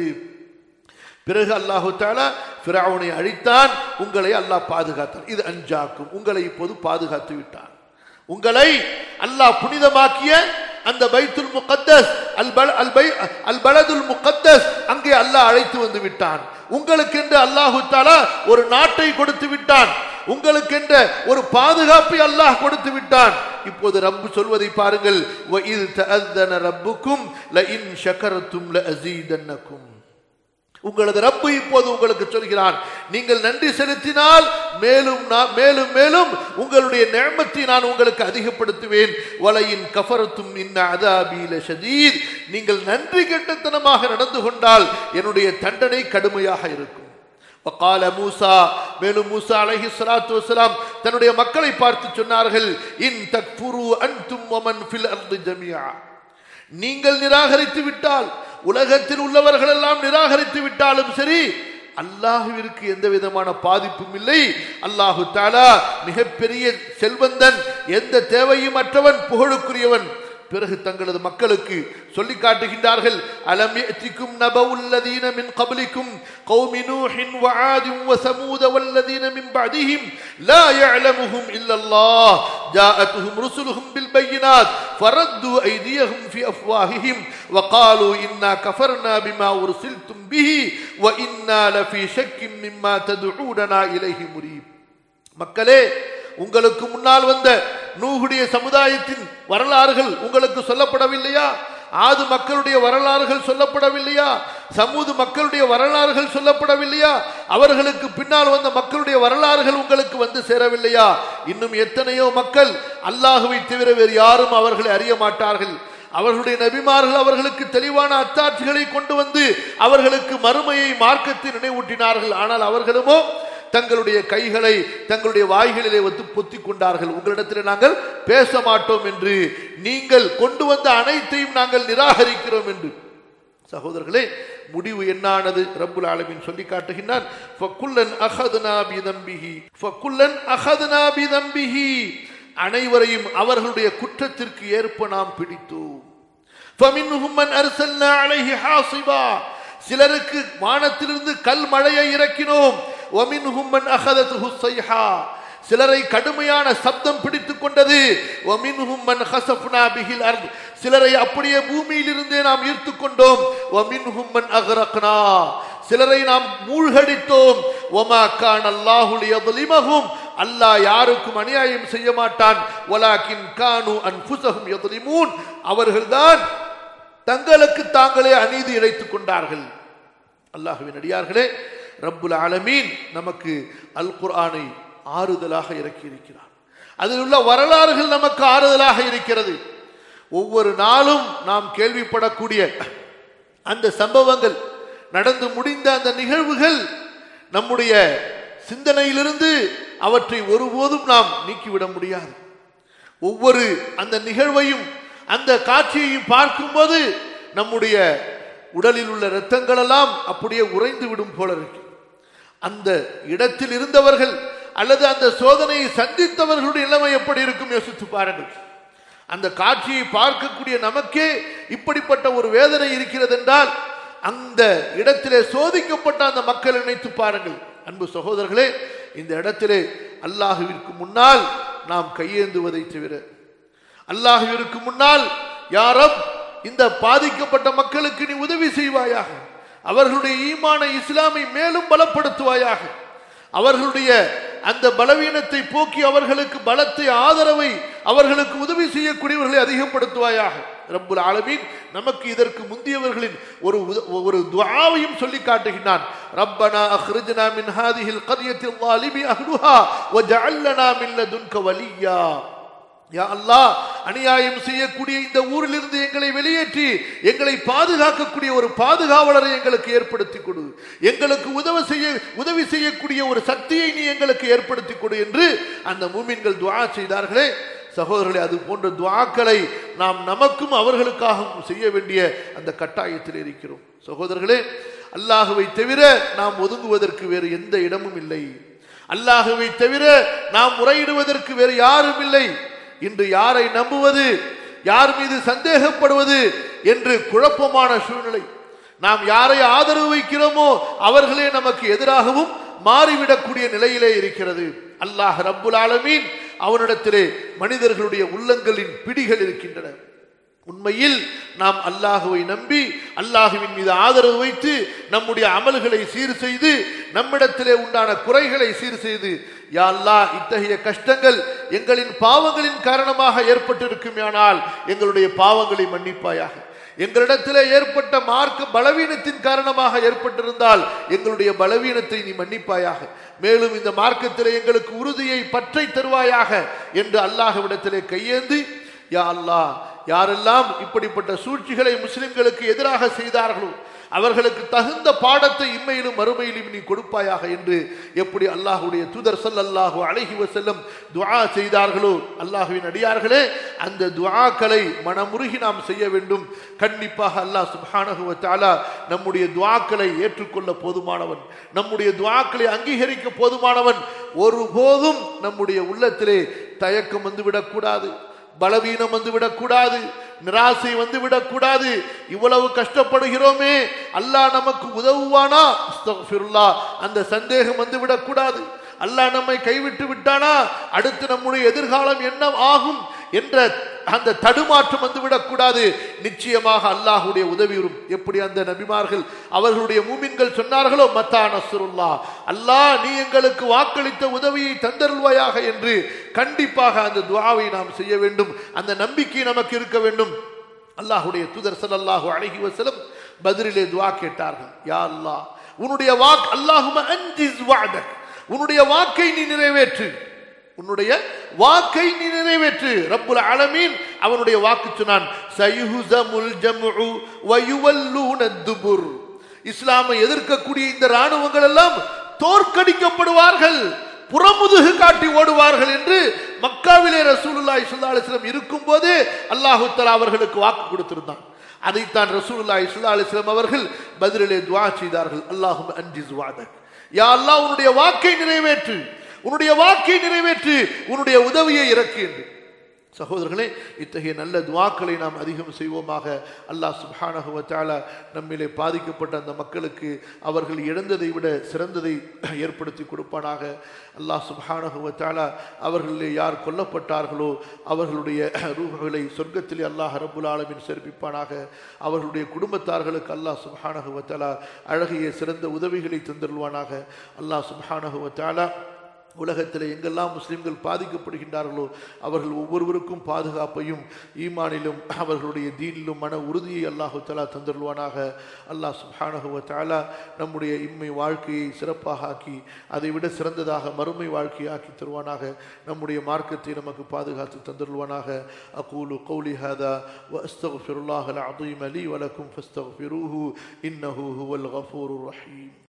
பிறகு அல்லாஹு தாலா ஃபிரௌனை அழித்தான் உங்களை அல்லாஹ் பாதுகாத்தான் இது அஞ்சாக்கும் உங்களை இப்போது பாதுகாத்து விட்டான் உங்களை அல்லாஹ் புனிதமாக்கிய அந்த பைத்துல் முகத்தஸ் அல் பல அல் பை அல் பலதுல் முகத்தஸ் அங்கே அல்லாஹ் அழைத்து வந்து விட்டான் உங்களுக்கென்று அல்லாஹு தாலா ஒரு நாட்டை கொடுத்து விட்டான் உங்களுக்கென்ற ஒரு பாதுகாப்பை அல்லாஹ் கொடுத்து விட்டான் இப்போது ரப்பு சொல்வதை பாருங்கள் வ இத் தஅذன ரப்புக்கும் ல இன் ஷகரத்தும் ல அஸீதன்னக்கும் உங்களது ரப்பு இப்போது உங்களுக்கு சொல்கிறான் நீங்கள் நன்றி செலுத்தினால் மேலும் நான் மேலும் மேலும் உங்களுடைய நேமத்தை நான் உங்களுக்கு அதிகப்படுத்துவேன் வலையின் கஃபரத்தும் இன்ன அதாபீல ஷதீத் நீங்கள் நன்றி கெட்டத்தனமாக நடந்து கொண்டால் என்னுடைய தண்டனை கடுமையாக இருக்கும் வகால மூசா மேலும் மூசா அலைஹி ஸலாத்து வஸலாம் தன்னுடைய மக்களை பார்த்து சொன்னார்கள் இன் தக்ஃபுரு அன்தும் வமன் ஃபில் அர்தி ஜமீஆ நீங்கள் நிராகரித்து விட்டால் உலகத்தில் உள்ளவர்கள் எல்லாம் நிராகரித்து விட்டாலும் சரி அல்லாஹுவிற்கு எந்த விதமான பாதிப்பும் இல்லை அல்லாஹு தாலா மிகப்பெரிய செல்வந்தன் எந்த தேவையும் அற்றவன் புகழுக்குரியவன் பிறகு தங்களது மக்களுக்கு சொல்லி காட்டுகின்றார்கள் அலம் யத்திக்கும் நபவுல்லதீன மின் கபலிக்கும் கௌமி நூஹின் வஆதி வஸமூத வல்லதீன மின் பஅதிஹிம் லா يعلمهم الا الله جاءتهم رسلهم بالبينات فردوا ايديهم في افواههم وقالوا انا كفرنا بما ارسلتم به وانا لفي شك مما تدعوننا اليه مريب மக்களே உங்களுக்கு முன்னால் வந்த நூகுடைய சமுதாயத்தின் வரலாறுகள் உங்களுக்கு சொல்லப்படவில்லையா ஆது மக்களுடைய வரலாறுகள் சொல்லப்படவில்லையா சமூது மக்களுடைய வரலாறுகள் சொல்லப்படவில்லையா அவர்களுக்கு பின்னால் வந்த மக்களுடைய வரலாறுகள் உங்களுக்கு வந்து சேரவில்லையா இன்னும் எத்தனையோ மக்கள் அல்லாஹுவை தவிர வேறு யாரும் அவர்களை அறிய மாட்டார்கள் அவர்களுடைய நபிமார்கள் அவர்களுக்கு தெளிவான அத்தாட்சிகளை கொண்டு வந்து அவர்களுக்கு மறுமையை மார்க்கத்தை நினைவூட்டினார்கள் ஆனால் அவர்களுமோ தங்களுடைய கைகளை தங்களுடைய வாய்களிலே வந்து பொத்திக் கொண்டார்கள் உங்களிடத்தில் நாங்கள் பேச மாட்டோம் என்று நீங்கள் கொண்டு வந்த அனைத்தையும் நாங்கள் நிராகரிக்கிறோம் என்று சகோதரர்களே முடிவு என்னானது ரப்புல் ஆலமீன் சொல்லி காட்டுகின்றான் ஃபக்குல்லன் அஹதுனா பிதம்பிஹி ஃபக்குல்லன் அஹதுனா பிதம்பிஹி அனைவரையும் அவர்களுடைய குற்றத்திற்கு ஏற்ப நாம் பிடித்தோம் ஃபமின்ஹும் மன் அர்சல்னா அலைஹி ஹாசிபா சிலருக்கு வானத்திலிருந்து கல் மழையை இறக்கினோம் ومنهم من اخذته الصيحه சிலரை கடுமையான சப்தம் பிடித்துக் கொண்டது وَمِنْهُمْ مَنْ خَسَفْنَا بِهِ الْأَرْضِ சிலரை அப்படியே பூமியில் இருந்தே நாம் ஈர்த்து கொண்டோம் وَمِنْهُمْ مَنْ أَغْرَقْنَا சிலரை நாம் மூழ்கடித்தோம் وَمَا كَانَ اللَّهُ لِيَظْلِمَهُمْ அல்லாஹ் யாருக்கும் அநியாயம் செய்ய மாட்டான் وَلَكِنْ كَانُوا أَنفُسَهُمْ يَظْلِمُونَ அவர்கள்தான் தங்களுக்கு தாங்களே அநீதி இழைத்துக் கொண்டார்கள் அல்லாஹுவின் அடியார்களே ரப்புல் ஆலமீன் நமக்கு அல் குர்ஆனை ஆறுதலாக இறக்கி இருக்கிறார் அதில் உள்ள வரலாறுகள் நமக்கு ஆறுதலாக இருக்கிறது ஒவ்வொரு நாளும் நாம் கேள்விப்படக்கூடிய அந்த சம்பவங்கள் நடந்து முடிந்த அந்த நிகழ்வுகள் நம்முடைய சிந்தனையிலிருந்து அவற்றை ஒருபோதும் நாம் நீக்கிவிட முடியாது ஒவ்வொரு அந்த நிகழ்வையும் அந்த காட்சியையும் பார்க்கும்போது நம்முடைய உடலில் உள்ள இரத்தங்கள் எல்லாம் அப்படியே உறைந்து விடும் போல இருக்கு அந்த இடத்தில் இருந்தவர்கள் அல்லது அந்த சோதனையை சந்தித்தவர்களுடைய நிலைமை எப்படி இருக்கும் யோசித்து பாருங்கள் அந்த காட்சியை பார்க்கக்கூடிய நமக்கே இப்படிப்பட்ட ஒரு வேதனை இருக்கிறது என்றால் அந்த இடத்திலே சோதிக்கப்பட்ட அந்த மக்கள் நினைத்து பாருங்கள் அன்பு சகோதரர்களே இந்த இடத்திலே அல்லாஹுவிற்கு முன்னால் நாம் கையேந்துவதை தவிர அல்லாஹுவிற்கு முன்னால் யாரும் இந்த பாதிக்கப்பட்ட மக்களுக்கு நீ உதவி செய்வாயாக அவர்களுடைய ஈமான இஸ்லாமை மேலும் பலப்படுத்துவாயாக அவர்களுடைய அந்த பலவீனத்தை போக்கி அவர்களுக்கு பலத்தை ஆதரவை அவர்களுக்கு உதவி செய்யக்கூடியவர்களை அதிகப்படுத்துவாயாக ரப்புல் ஆலமீன் நமக்கு இதற்கு முந்தியவர்களின் ஒரு உத- ஒரு துஆவையும் சொல்லி காட்டுகின்றான் ரப்பனா அஹ்ரிஜ்னா மின் ஹாதிஹில் கர்யத்தில் ظالمி அஹ்லுஹா வஜஅல் லனா மின் லதுன்க வலியா யா அல்லாஹ் அநியாயம் செய்யக்கூடிய இந்த ஊரிலிருந்து எங்களை வெளியேற்றி எங்களை பாதுகாக்கக்கூடிய ஒரு பாதுகாவலரை எங்களுக்கு ஏற்படுத்தி கொடு எங்களுக்கு உதவி செய்ய உதவி செய்யக்கூடிய ஒரு சக்தியை நீ எங்களுக்கு ஏற்படுத்தி கொடு என்று அந்த மூமின்கள் துஆ செய்தார்களே சகோதரர்களே அது போன்ற துஆக்களை நாம் நமக்கும் அவர்களுக்காகவும் செய்ய வேண்டிய அந்த கட்டாயத்தில் இருக்கிறோம் சகோதரர்களே அல்லாஹுவை தவிர நாம் ஒதுங்குவதற்கு வேறு எந்த இடமும் இல்லை அல்லாஹுவை தவிர நாம் முறையிடுவதற்கு வேறு யாரும் இல்லை இன்று யாரை நம்புவது யார் மீது சந்தேகப்படுவது என்று குழப்பமான சூழ்நிலை நாம் யாரை ஆதரவு வைக்கிறோமோ அவர்களே நமக்கு எதிராகவும் மாறிவிடக்கூடிய நிலையிலே இருக்கிறது அல்லாஹ் ரப்புல் ஆலமீன் அவனிடத்திலே மனிதர்களுடைய உள்ளங்களின் பிடிகள் இருக்கின்றன உண்மையில் நாம் அல்லாஹுவை நம்பி அல்லாஹுவின் மீது ஆதரவு வைத்து நம்முடைய அமல்களை சீர் செய்து நம்மிடத்திலே உண்டான குறைகளை சீர் செய்து யா அல்லாஹ் இத்தகைய கஷ்டங்கள் எங்களின் பாவங்களின் காரணமாக ஏற்பட்டிருக்குமானால் எங்களுடைய பாவங்களை மன்னிப்பாயாக எங்களிடத்திலே ஏற்பட்ட மார்க்க பலவீனத்தின் காரணமாக ஏற்பட்டிருந்தால் எங்களுடைய பலவீனத்தை நீ மன்னிப்பாயாக மேலும் இந்த மார்க்கத்திலே எங்களுக்கு உறுதியை பற்றை தருவாயாக என்று அல்லாஹ்விடத்திலே கையேந்தி யா அல்லாஹ் யாரெல்லாம் இப்படிப்பட்ட சூழ்ச்சிகளை முஸ்லிம்களுக்கு எதிராக செய்தார்களோ அவர்களுக்கு தகுந்த பாடத்தை இம்மையிலும் மறுமையிலும் நீ கொடுப்பாயாக என்று எப்படி அல்லாஹுடைய தூதர் ஸல்லல்லாஹு அலைஹி வஸல்லம் துஆ செய்தார்களோ அல்லாஹுவின் அடியார்களே அந்த துஆக்களை மனமுருகி நாம் செய்ய வேண்டும் கண்டிப்பாக அல்லாஹ் சுப்ஹானஹு வ தஆலா நம்முடைய துஆக்களை ஏற்றுக்கொள்ள போதுமானவன் நம்முடைய துஆக்களை அங்கீகரிக்க போதுமானவன் ஒருபோதும் நம்முடைய உள்ளத்திலே தயக்கம் வந்து விடக்கூடாது பலவீனம் வந்து விடக்கூடாது நிராசை வந்து விடக்கூடாது இவ்வளவு கஷ்டப்படுகிறோமே அல்லாஹ் நமக்கு உதவுவானா அஸ்தக்ஃபிருல்லாஹ். அந்த சந்தேகம் வந்து விடக்கூடாது அல்லாஹ் நம்மை கைவிட்டு விட்டானா அடுத்து நம்முடைய எதிர்காலம் என்ன ஆகும் என்ற அந்த தடுமாற்றம் வந்து விடக்கூடாது நிச்சயமாக அல்லாஹ்வுடைய உதவி வரும் எப்படி அந்த நபிமார்கள் அவர்களுடைய மூமின்கள் சொன்னார்களோ மத்தா நஸ்ருல்லா அல்லாஹ் நீ எங்களுக்கு வாக்களித்த உதவியை தந்தருள்வாயாக என்று கண்டிப்பாக அந்த துஆவை நாம் செய்ய வேண்டும் அந்த நம்பிக்கை நமக்கு இருக்க வேண்டும் அல்லாஹ்வுடைய தூதர் ஸல்லல்லாஹு அலைஹி வஸல்லம் பத்ரிலே துஆ கேட்டார்கள் யா அல்லாஹ் உன்னுடைய வாக் அல்லாஹும அன்ஜிஸ் வஅதக் உன்னுடைய வாக்கை நீ நிறைவேற்று உன்னுடைய வாக்கை நீ நிறைவேற்று ரப்புல் ஆலமீன் அவனுடைய வாக்கு சொன்னான் சயுஹுஸமுல் ஜம்உ வயுவல்லூன துபுர் இஸ்லாமை எதிர்க்கக்கூடிய இந்த ராணுவங்கள் எல்லாம் தோற்கடிக்கப்படுவார்கள் புறமுதுகு காட்டி ஓடுவார்கள் என்று மக்காவிலே ரசூலுல்லாஹி ஸல்லல்லாஹு அலைஹி வஸல்லம் இருக்கும்போது அல்லாஹு தஆலா அவர்களுக்கு வாக்கு கொடுத்திருந்தான் அதைத்தான் ரசூலுல்லாஹி ஸல்லல்லாஹு அலைஹி வஸல்லம் அவர்கள் பதிலிலே துஆ செய்தார்கள் அல்லாஹும் அன்ஜிஸ் வஅதக் யா அல்லாஹ் உன்னுடைய வாக்கை நிறைவேற்று உன்னுடைய வாக்கை நிறைவேற்று உன்னுடைய உதவியை இறக்கு என்று சகோதரர்களே இத்தகைய நல்ல துவாக்களை நாம் அதிகம் செய்வோமாக அல்லாஹ் சுப்ஹானஹு வ தஆலா நம்மிலே பாதிக்கப்பட்ட அந்த மக்களுக்கு அவர்கள் இழந்ததை விட சிறந்ததை ஏற்படுத்தி கொடுப்பானாக அல்லாஹ் சுப்ஹானஹு வ தஆலா அவர்களிலே யார் கொல்லப்பட்டார்களோ அவர்களுடைய ரூஹுகளை சொர்க்கத்திலே அல்லாஹ் ரப்புல் ஆலமீன் சேர்ப்பிப்பானாக அவர்களுடைய குடும்பத்தார்களுக்கு அல்லாஹ் சுப்ஹானஹு வ தஆலா அழகிய சிறந்த உதவிகளை தந்தருள்வானாக அல்லாஹ் சுப்ஹானஹு வ தஆலா உலகத்தில் எங்கெல்லாம் முஸ்லிம்கள் பாதிக்கப்படுகின்றார்களோ அவர்கள் ஒவ்வொருவருக்கும் பாதுகாப்பையும் ஈமானிலும் அவர்களுடைய தீனிலும் மன உறுதியை அல்லாஹு தலா தந்துள்வானாக அல்லாஹ் சுஹானஹுவ தாலா நம்முடைய இம்மை வாழ்க்கையை சிறப்பாக ஆக்கி அதை விட சிறந்ததாக மறுமை வாழ்க்கையை ஆக்கி தருவானாக நம்முடைய மார்க்கத்தை நமக்கு பாதுகாத்து தந்துள்வானாக அகூலு கௌலி ஹதா வ அஸ்தகுஃபிருல்லாஹ் அல் அதீம் அலி வலக்கும் ஃபஸ்தகுஃபிருஹு இன்னஹு ஹுவல் கஃபூருர் ரஹீம்